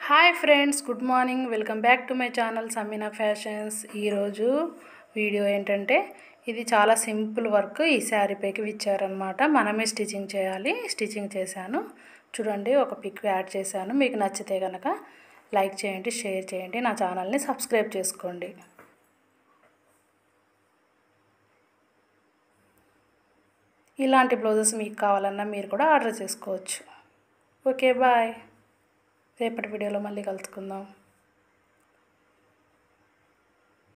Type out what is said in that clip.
hi friends good morning welcome back to my channel Sameena fashions ఈరోజు video ఏంటంటే ఇది చాలా సింపుల్ వర్క్ ఈ శారీ పైకి ఇచ్చారనమాట మనమే స్టిచ్చింగ్ చేయాలి స్టిచ్చింగ్ చేశాను చూడండి ఒక పిక్ యాడ్ చేశాను మీకు నచ్చితే కనుక లైక్ చేయండి షేర్ చేయండి నా ఛానల్ని సబ్స్క్రైబ్ చేసుకోండి ఇలాంటి బ్లౌజెస్ మీకు కావాలన్నా మీరు కూడా ఆర్డర్ చేసుకోవచ్చు ఓకే బాయ్ రేపటి వీడియోలో మళ్ళీ కలుసుకుందాం